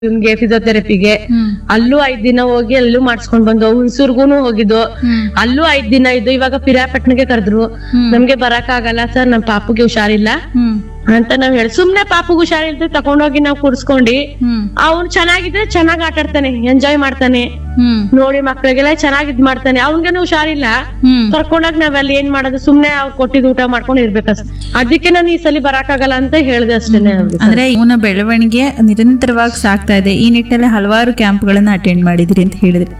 ಇವ್ನ್ಗೆ ಫಿಸಿಯೋಥೆರಪಿಗೆ ಹ್ಮ್ ಅಲ್ಲೂ ಐದ್ ದಿನ ಹೋಗಿ ಅಲ್ಲೂ ಮಾಡ್ಸ್ಕೊಂಡ್ ಬಂದು ಹುಣಸೂರ್ಗುನು ಹೋಗಿದ್ದು ಹ್ಮ್ ಅಲ್ಲೂ ಐದ್ ದಿನ ಇದ್ದು ಇವಾಗ ಪಿರಿಯಾಪಟ್ನಗೆ ಕರೆದ್ರು ಹ್ಮ್. ನಮ್ಗೆ ಬರಕ್ ಆಗಲ್ಲ ಸರ್ ನಮ್ ಪಾಪುಗೆ ಹುಷಾರಿಲ್ಲ ಹ್ಮ್ ಅಂತ ನಾವ್ ಹೇಳಿ ಸುಮ್ನೆ ಪಾಪುಗ್ ಹುಷಾರಿಲ್ದೆ ತಕೊಂಡೋಗಿ ನಾವ್ ಕೂರ್ಸ್ಕೊಂಡಿ ಹ್ಮ್ ಅವ್ನು ಚೆನ್ನಾಗಿದ್ರೆ ಚೆನ್ನಾಗ್ ಆಟ ಆಡ್ತಾನೆ ಎಂಜಾಯ್ ಮಾಡ್ತಾನೆ ಹ್ಮ್ ನೋಡಿ ಮಕ್ಳಿಗೆಲ್ಲ ಚೆನ್ನಾಗ್ ಇದ್ ಮಾಡ್ತಾನೆ ಅವ್ನ್ಗೇನು ಹುಷಾರಿಲ್ಲ ಹ್ಮ್ ಕರ್ಕೊಂಡಾಗ ನಾವೆಲ್ಲ ಏನ್ ಮಾಡೋದು ಸುಮ್ನೆ ಅವ್ರು ಕೊಟ್ಟಿದ್ ಊಟ ಮಾಡ್ಕೊಂಡು ಇರ್ಬೇಕಷ್ಟೆ ಅದಕ್ಕೆ ನಾನು ಈ ಸಲ ಬರಕ್ಕಾಗಲ್ಲ ಅಂತ ಹೇಳ್ದೆ ಅಷ್ಟೇನೆ ಅವ್ರಿಗೆ ಅಂದ್ರೆ ಇವನ ಬೆಳವಣಿಗೆ ನಿರಂತರವಾಗಿ ಸಾಗ್ತಾ ಇದೆ ಈ ನಿಟ್ಟಿನಲ್ಲಿ ಹಲವಾರು ಕ್ಯಾಂಪ್ಗಳನ್ನ ಅಟೆಂಡ್ ಮಾಡಿದಿರಿ ಅಂತ ಹೇಳಿದ್ರಿ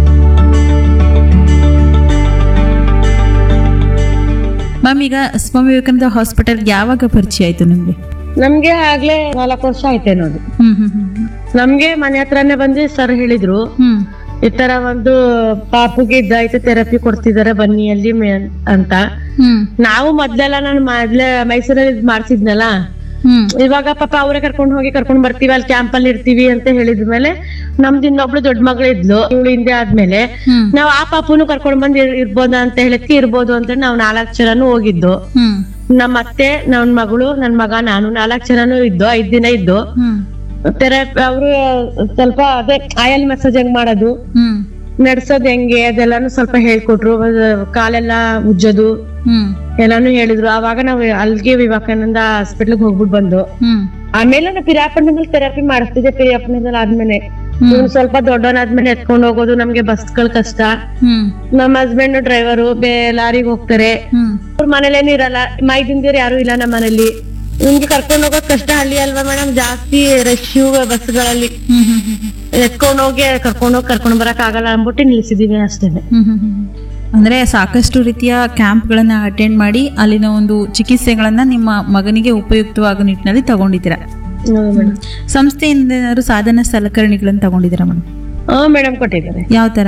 ಮ್ಯಾಮ್ ಈಗ ಸ್ವಾಮಿ ವಿವೇಕಾನಂದ ಹಾಸ್ಪಿಟಲ್ ಯಾವಾಗ ಪರಿಚಯ ಆಯ್ತು ನಿಮ್ಗೆ ನಮ್ಗೆ ಆಗ್ಲೇ ನಾಲ್ಕು ವರ್ಷ ಆಯ್ತೇನೋದು ಹ್ಮ್ ಹ್ಮ್ ಹ್ಮ್ ನಮ್ಗೆ ಮನೆ ಹತ್ರನೇ ಬಂದು ಸರ್ ಹೇಳಿದ್ರು ಹ್ಮ್ ಈ ತರ ಒಂದು ಪಾಪುಗೆ ಇದ್ದಾಯ್ತು ಥೆರಪಿ ಕೊಡ್ತಿದಾರೆ ಬನ್ನಿ ಅಲ್ಲಿ ಮೇ- ಅಂತ ಹ್ಮ್ ನಾವು ಮೊದ್ಲೆಲ್ಲ ನಾನು ಮೊದ್ಲೇ ಮೈಸೂರಲ್ಲಿ ಇದ್ ಮಾಡ್ತಿದ್ನಲ್ಲ ಹ್ಮ್ ಇವಾಗ ಪಾಪ ಅವರೇ ಕರ್ಕೊಂಡ್ ಹೋಗಿ ಕರ್ಕೊಂಡ್ ಬರ್ತೀವಿ ಅಲ್ಲಿ ಕ್ಯಾಂಪ್ ಅಲ್ಲಿ ಇರ್ತೀವಿ ಅಂತ ಹೇಳಿದ್ಮೇಲೆ ನಮ್ದು ಇನ್ನೊಬ್ಳು ದೊಡ್ಡ ಮಗಳು ಇದ್ಲು ಇವಳು ಹಿಂದೆ ಆದ್ಮೇಲೆ ಹ್ಮ್ ನಾವ್ ಆ ಪಾಪುನು ಕರ್ಕೊಂಡ್ ಬಂದ್ ಇರ್- ಇರ್ಬೋದಾ ಅಂತ ಹೇಳಕ್ಕೆ ಇರ್ಬೋದು ಅಂತ ನಾವ್ ನಾಲ್ಕ್ ಜನನು ಹೋಗಿದ್ದು ಹ್ಮ್ ನಮ್ಮ ಅತ್ತೆ ನನ್ ಮಗಳು ನನ್ ಮಗ ನಾನು ನಾಲ್ಕ್ ಜನನು ಇದ್ದು ಐದ್ ದಿನ ಇದ್ದು ಹ್ಮ್ ಥೆರಪಿ ಅವರು ಸ್ವಲ್ಪ ಅದೇ ಆಯಲ್ ಮಸಾಜ್ ಹೆಂಗ್ ಮಾಡೋದು ಹ್ಮ್ ನಡ್ಸೋದ್ ಹೆಂಗೆ ಅದೆಲ್ಲಾನು ಸ್ವಲ್ಪ ಹೇಳ್ಕೊಟ್ರು ಅದು ಕಾಲೆಲ್ಲ ಉಜ್ಜೋದು ಹ್ಮ್ ಎಲ್ಲಾನು ಹೇಳಿದ್ರು ಅವಾಗ ನಾವು ಅಲ್ಲಿಗೆ ವಿವೇಕಾನಂದ ಹಾಸ್ಪಿಟ್ಲ್ಗೆ ಹೋಗ್ಬಿಟ್ಟು ಬಂದು ಹ್ಮ್ ಆಮೇಲೆ ನಾನು ಪಿರಿಯಾಪಟ್ಟಣದಲ್ಲಿ ಥೆರಪಿ ಮಾಡಿಸ್ತಿದ್ದೆ ಪಿರಿಯಾಪಟ್ಟಣದಲ್ಲಿ ಆದ್ಮೇಲೆ ಇವ್ನು ಸ್ವಲ್ಪ ದೊಡ್ಡವನಾದ್ಮೇಲೆ ಎತ್ಕೊಂಡು ಹೋಗೋದು ನಮ್ಗೆ ಬಸ್ಗಳು ಕಷ್ಟ ಹ್ಮ್ ನಮ್ಮ ಹಸ್ಬೆಂಡ್ ಡ್ರೈವರು ಬೇ ಲಾರಿಗೆ ಹೋಗ್ತಾರೆ ಹ್ಮ್ ಅವ್ರ ಮನೇಲೇನು ಇರಲ್ಲ ಮೈದಿಂದಿರು ಯಾರು ಇಲ್ಲ ನಮ್ಮ ಮನೇಲಿ ನಿಮ್ಗೆ ಕರ್ಕೊಂಡು ಹೋಗೋದ್ ಕಷ್ಟ ಹಳ್ಳಿ ಅಲ್ವಾ ಮೇಡಮ್ ಜಾಸ್ತಿ ರಶ್ ಬಸ್ಗಳಲ್ಲಿ ಹ್ಮ್ ಹ್ಮ್ ಹ್ಮ್ ಎತ್ಕೊಂಡು ಹೋಗಿ ಕರ್ಕೊಂಡು ಹೋಗಿ ಕರ್ಕೊಂಡು ಬರಕ್ ಆಗಲ್ಲ ಅಂದ್ಬಿಟ್ಟು ನಿಲ್ಸಿದೀವಿ ಅಷ್ಟೇನೆ ಹ್ಮ್ ಹ್ಮ್ ಹ್ಮ್. ಅಂದ್ರೆ ಸಾಕಷ್ಟು ರೀತಿಯ ಕ್ಯಾಂಪ್ಗಳನ್ನ ಅಟೆಂಡ್ ಮಾಡಿ ಅಲ್ಲಿನ ಒಂದು ಚಿಕಿತ್ಸೆಗಳನ್ನ ನಿಮ್ಮ ಮಗನಿಗೆ ಉಪಯುಕ್ತವಾಗೋ ನಿಟ್ಟಿನಲ್ಲಿ ತಗೊಂಡಿದ್ದೀರಾ ಮೇಡಮ್ ಸಂಸ್ಥೆಯಿಂದ ಏನಾದ್ರು ಸಾಧನ ಸಲಕರಣೆಗಳನ್ನ ತಗೊಂಡಿದ್ದೀರಾ ಮೇಡಮ್ ಹಾ ಮೇಡಮ್ ಕೊಟ್ಟಿದ್ದಾರೆ ಯಾವ ತರ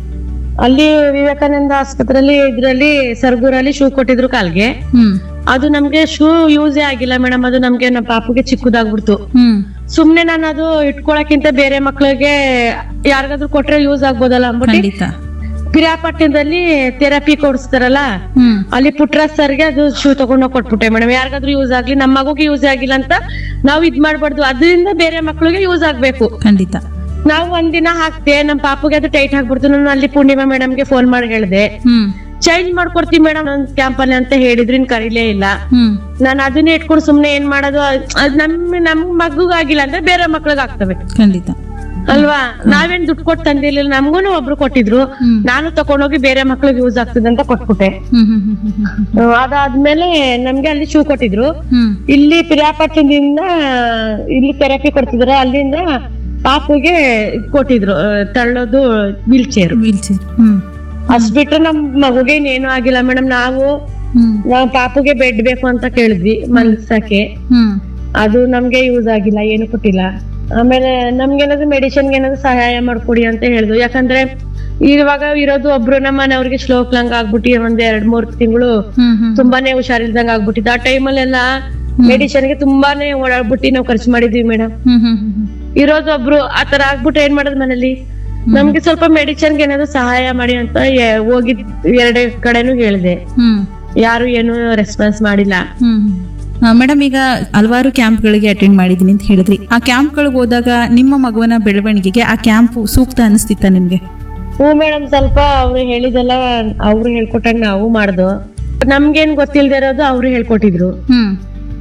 ಅಲ್ಲಿ ವಿವೇಕಾನಂದ ಆಸ್ಪತ್ರೆಯಲ್ಲಿ ಇದ್ರಲ್ಲಿ ಸರ್ಗೂರಲ್ಲಿ ಶೂ ಕೊಟ್ಟಿದ್ರು ಕಾಲ್ಗೆ ಹ್ಮ್ ಅದು ನಮ್ಗೆ ಶೂ ಯೂಸೇ ಆಗಿಲ್ಲ ಮೇಡಮ್ ಅದು ನಮ್ಗೆ ನಮ್ಮ ಪಾಪುಗೆ ಚಿಕ್ಕದಾಗ್ಬಿಡ್ತು ಹ್ಮ್ ಸುಮ್ನೆ ನಾನು ಅದು ಇಟ್ಕೊಳಕ್ಕಿಂತ ಬೇರೆ ಮಕ್ಳಿಗೆ ಯಾರಿಗಾದ್ರೂ ಕೊಟ್ರೆ ಯೂಸ್ ಆಗ್ಬೋದಲ್ಲ ಅಂದ್ಬಿಟ್ಟು ಖಂಡಿತ ಪಿರಿಯಾಪಟ್ಟಣದಲ್ಲಿ ಥೆರಪಿ ಕೊಡಿಸ್ತಾರಲ್ಲ ಹ್ಮ್ ಅಲ್ಲಿ ಪುಟ್ರಾಜ್ ಸರ್ಗೆ ಅದು ಶೂ ತಗೊಂಡೋಗಿ ಕೊಟ್ಬಿಟ್ಟೆ ಮೇಡಮ್ ಯಾರಿಗಾದ್ರೂ ಯೂಸ್ ಆಗ್ಲಿ ನಮ್ಮ ಮಗುಗೆ ಯೂಸ್ ಆಗಿಲ್ಲ ಅಂತ ನಾವು ಇದ್ ಮಾಡ್ಬಾರ್ದು ಅದರಿಂದ ಬೇರೆ ಮಕ್ಳಿಗೆ ಯೂಸ್ ಆಗ್ಬೇಕು ಖಂಡಿತ ನಾವು ಒಂದಿನ ಹಾಕ್ತೆ ನಮ್ ಪಾಪುಗೆ ಅದು ಟೈಟ್ ಆಗ್ಬಿಡ್ತು ನಾನು ಅಲ್ಲಿ ಪೂರ್ಣಿಮಾ ಮೇಡಮ್ಗೆ ಫೋನ್ ಮಾಡಿ ಹೇಳ್ದೆ ಹ್ಮ್ ಚೇಂಜ್ ಮಾಡ್ಕೊಡ್ತೀವಿ ಮೇಡಮ್ ನನ್ ಕ್ಯಾಂಪ್ ಅಲ್ಲಿ ಅಂತ ಹೇಳಿದ್ರು ಇನ್ ಕರೀಲೇ ಇಲ್ಲ ಹ್ಮ್ ನಾನು ಅದನ್ನೇ ಇಟ್ಕೊಂಡು ಸುಮ್ನೆ ಏನ್ ಮಾಡೋದು ಅದ್ ನಮ್ ನಮ್ ಮಗುಗಾಗಿಲ್ಲ ಅಂದ್ರೆ ಬೇರೆ ಮಕ್ಳಿಗೆ ಆಗ್ತವೆ ಖಂಡಿತ ಅಲ್ವಾ ನಾವೇನ್ ದುಡ್ಡು ಕೊಟ್ಟು ತಂದಿರ್ಲಿಲ್ಲ ನಮ್ಗೂನು ಒಬ್ರು ಕೊಟ್ಟಿದ್ರು ಹ್ಮ್ ನಾನು ತಕೊಂಡೋಗಿ ಬೇರೆ ಮಕ್ಳಿಗೆ ಯೂಸ್ ಆಗ್ತದೆ ಅಂತ ಕೊಟ್ಬಿಟ್ಟೆ ಹ್ಮ್ ಹ್ಮ್ ಹ್ಮ್ ಹ್ಮ್ ಹ್ಮ್ ಅಹ್ ಅದಾದ್ಮೇಲೆ ನಮ್ಗೆ ಅಲ್ಲಿ ಶೂ ಕೊಟ್ಟಿದ್ರು ಹ್ಮ್ ಇಲ್ಲಿ ಪಿರಿಯಾಪಟ್ಟಣದಿಂದ ಇಲ್ಲಿ ಥೆರಪಿ ಕೊಡ್ತಿದ್ರು ಅಲ್ಲಿಂದ ಪಾಪುಗೆ ಇದ್ ಕೊಟ್ಟಿದ್ರು ಅಹ್, ತಳ್ಳೋದು ವೀಲ್ ಚೇರ್ ವೀಲ್ ಚೇರ್ ಹ್ಮ್ ಅಷ್ಟ್ ಬಿಟ್ರೆ ನಮ್ ಮಗುಗೆ ಇನ್ನೇನು ಆಗಿಲ್ಲ ಮೇಡಮ್ ನಾವು ಹ್ಮ್ ನಾವ್ ಪಾಪುಗೆ ಬೆಡ್ ಬೇಕು ಅಂತ ಕೇಳಿದ್ವಿ ಮಲ್ಸಕ್ಕೆ ಹ್ಮ್ ಅದು ನಮ್ಗೆ ಯೂಸ್ ಆಗಿಲ್ಲ ಏನು ಕೊಟ್ಟಿಲ್ಲ ಆಮೇಲೆ ನಮ್ಗೇನಾದ್ರು ಮೆಡಿಸಿನ್ಗೆ ಏನಾದ್ರು ಸಹಾಯ ಮಾಡ್ಕೊಡಿ ಅಂತ ಹೇಳಿದ್ರು ಯಾಕಂದ್ರೆ ಇವಾಗ ಇರೋದು ಒಬ್ರು ನಮ್ಮ ಮನೆಯವ್ರಿಗೆ ಸ್ಲೋಕ್ಲಂಗ್ ಆಗ್ಬಿಟ್ಟು ಒಂದ್ ಎರಡ್ ಮೂರ್ ತಿಂಗಳು ಹ್ಮ್ ಹ್ಮ್ ತುಂಬಾನೇ ಹುಷಾರಿಲ್ದಂಗ ಆಗ್ಬಿಟ್ಟಿತ್ತು ಆ ಟೈಮಲ್ಲೆಲ್ಲ ಮೆಡಿಸಿನ್ಗೆ ತುಂಬಾನೇ ಓಡಾಡ್ಬಿಟ್ಟು ನಾವು ಖರ್ಚು ಮಾಡಿದ್ವಿ ಮೇಡಮ್ ಹ್ಮ್ ಹ್ಮ್ ಹ್ಮ್ ಹ್ಮ್ ಇರೋದು ಒಬ್ರು ಆತರ ಆಗ್ಬಿಟ್ಟು ಏನ್ ಮಾಡೋದು ಮನೇಲಿ ನಮ್ಗೆ ಸ್ವಲ್ಪ ಮೆಡಿಸಿನ್ಗೆ ಏನಾದ್ರು ಸಹಾಯ ಮಾಡಿ ಅಂತ ಎ- ಹೋಗಿದ್ ಎರಡೇ ಕಡೆನೂ ಹೇಳಿದೆ ಹ್ಮ್ ಯಾರು ಏನು ರೆಸ್ಪಾನ್ಸ್ ಮಾಡಿಲ್ಲ ಹ್ಮ್ ಮೇಡಮ್ ಈಗ ಹಲವಾರು ಕ್ಯಾಂಪ್ಗಳಿಗೆ ಅಟೆಂಡ್ ಮಾಡಿದ್ದೀನಿ ಅಂತ ಹೇಳಿದ್ರಿ ಆ ಕ್ಯಾಂಪ್ಗಳಿಗೆ ಹೋದಾಗ ನಿಮ್ಮ ಮಗುವಿನ ಬೆಳವಣಿಗೆಗೆ ಆ ಕ್ಯಾಂಪ್ ಸೂಕ್ತ ಅನಿಸ್ತಿತ್ತ ನಿಮ್ಗೆ ಹ್ಞೂ ಮೇಡಮ್ ಸ್ವಲ್ಪ ಅವ್ರು ಹೇಳಿದೆಲ್ಲ ಅವ್ರು ಹೇಳ್ಕೊಟ್ಟಂಗ ನಾವು ಮಾಡ್ದು ನಮ್ಗೇನ್ ಗೊತ್ತಿಲ್ದೇ ಇರೋದು ಅವ್ರು ಹೇಳ್ಕೊಟ್ಟಿದ್ರು ಹ್ಮ್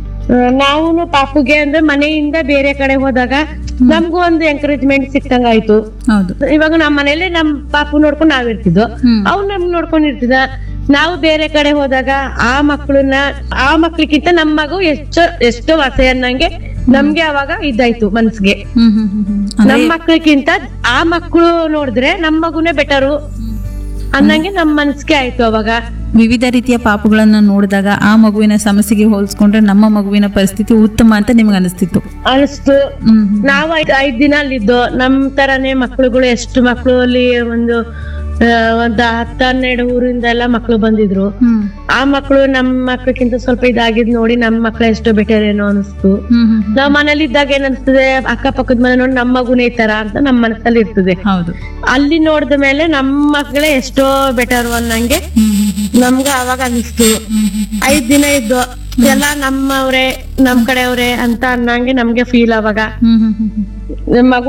ನಾವು ಪಾಪುಗೆ ಅಂದ್ರೆ ಮನೆಯಿಂದ ಬೇರೆ ಕಡೆ ಹೋದಾಗ ನಮ್ಗೂ ಒಂದು ಎಂಕರೇಜ್ಮೆಂಟ್ ಸಿಕ್ಕಂಗ ಆಯ್ತು ಹೌದು ಇವಾಗ ನಮ್ಮ ಮನೇಲಿ ನಮ್ ಪಾಪು ನೋಡ್ಕೊಂಡು ನಾವ್ ಇರ್ತಿದ್ವು ಹ್ಮ್ ಅವ್ನು ನಮ್ ನೋಡ್ಕೊಂಡ್ ಇರ್ತಿದ ನಾವು ಬೇರೆ ಕಡೆ ಹೋದಾಗ ಆ ಮಕ್ಕಳನ್ನ ಆ ಮಕ್ಳಿಗಿಂತ ನಮ್ ಮಗು ಎಷ್ಟೋ ಎಷ್ಟೋ ವಾಸೆ ಅನ್ನಂಗೆ ನಮ್ಗೆ ಅವಾಗ ಇದಾಯ್ತು ಮನ್ಸ್ಗೆ ಹ್ಮ್ ಹ್ಮ್ ಹ್ಮ್ ಹ್ಮ್ ಅಂದ್ರೆ ನಮ್ ಮಕ್ಳಿಗಿಂತ ಆ ಮಕ್ಕಳು ನೋಡಿದ್ರೆ ನಮ್ ಮಗುನೇ ಬೆಟರು ಅನ್ನಂಗೆ ನಮ್ ಮನ್ಸ್ಗೆ ಆಯ್ತು ಅವಾಗ ವಿವಿಧ ರೀತಿಯ ಪಾಪುಗಳನ್ನ ನೋಡಿದಾಗ ಆ ಮಗುವಿನ ಸಮಸ್ಯೆಗೆ ಹೋಲಿಸ್ಕೊಂಡ್ರೆ ನಮ್ಮ ಮಗುವಿನ ಪರಿಸ್ಥಿತಿ ಉತ್ತಮ ಅಂತ ನಿಮ್ಗೆ ಅನಿಸ್ತಿತ್ತು ಅನಿಸ್ತು ಹ್ಮ್ ನಾವು ಐದ್ ಐದ್ ದಿನ ಅಲ್ಲಿದ್ದು ನಮ್ ತರಾನೇ ಮಕ್ಳುಗಳು ಎಷ್ಟು ಮಕ್ಳು ಅಲ್ಲಿ ಒಂದು ಆ, ಒಂದ್ ಹತ್ತು ಹನ್ನೆರಡು ಊರಿಂದ ಎಲ್ಲ ಮಕ್ಳು ಬಂದಿದ್ರು ಹ್ಮ್ ಆ ಮಕ್ಳು ನಮ್ ಮಕ್ಳಕ್ಕಿಂತ ಸ್ವಲ್ಪ ಇದಾಗಿದ್ ನೋಡಿ ನಮ್ ಮಕ್ಳು ಎಷ್ಟೋ ಬೆಟರ್ ಏನೋ ಅನಿಸ್ತು ಹ್ಮ್ ಹ್ಮ್ ಹ್ಮ್. ನಾವ್ ಮನೇಲಿ ಇದ್ದಾಗ ಏನ್ ಅನ್ಸ್ತದೆ ಅಕ್ಕಪಕ್ಕದ ಮನೆ ನೋಡಿ ನಮ್ ಮಗುನೇ ಈ ತರ ಅಂತ ನಮ್ ಮನಸ್ಸಲ್ಲಿ ಇರ್ತದೆ ಹೌದು ಅಲ್ಲಿ ನೋಡಿದ ಮೇಲೆ ನಮ್ ಮಕ್ಳೇ ಎಷ್ಟೋ ಬೆಟರ್ ಅನ್ನಂಗೆ ಹ್ಮ್ ಹ್ಮ್ ಹ್ಮ್. ನಮ್ಗ ಅವಾಗ ಅನಿಸ್ತು ಐದ್ ದಿನ ಇದ್ದು ಎಲ್ಲ ನಮ್ಮವ್ರೆ ನಮ್ ಕಡೆಯವ್ರೆ ಅಂತ ಅನ್ನಂಗೆ ನಮ್ಗೆ ಫೀಲ್ ಅವಾಗ ಹ್ಮ್ ಹ್ಮ್ ಹ್ಮ್ ಹ್ಮ್. ಮಗು